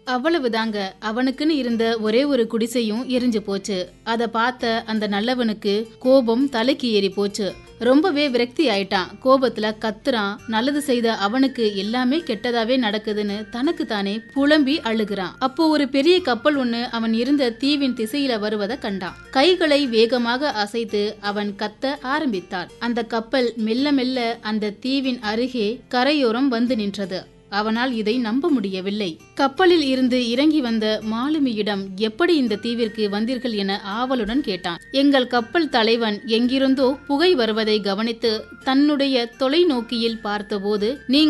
அவ்வளவுதாங்க அவனுக்குன்னு இருந்த ஒரே ஒரு குடிசையும் எரிஞ்சு போச்சு அத பார்த்த அந்த நல்லவனுக்கு கோபம் தலைக்கு ஏறி போச்சு ரொம்பவே விரக்தி ஆயிட்டான் கோபத்துல கத்துறான் நல்லது செய்த அவனுக்கு எல்லாமே கெட்டதாவே நடக்குதுன்னு தனக்கு தானே புலம்பி அழுகிறான் அப்போ ஒரு பெரிய கப்பல் ஒண்ணு அவன் இருந்த தீவின் திசையில வருவத கண்டான் கைகளை வேகமாக அசைத்து அவன் கத்த ஆரம்பித்தான் அந்த கப்பல் மெல்ல மெல்ல அந்த தீவின் அருகே கரையோரம் வந்து நின்றது அவனால் இதை நம்ப முடியவில்லை கப்பலில் இருந்து இறங்கி வந்த மாலுமியிடம் எப்படி இந்த தீவிற்கு வந்தீர்கள் என ஆவலுடன் கேட்டான் எங்கள் கப்பல் தலைவன் எங்கிருந்தோ புகை வருவதை கவனித்து தன்னுடைய தொலைநோக்கியில் பார்த்தபோது நீங்கள்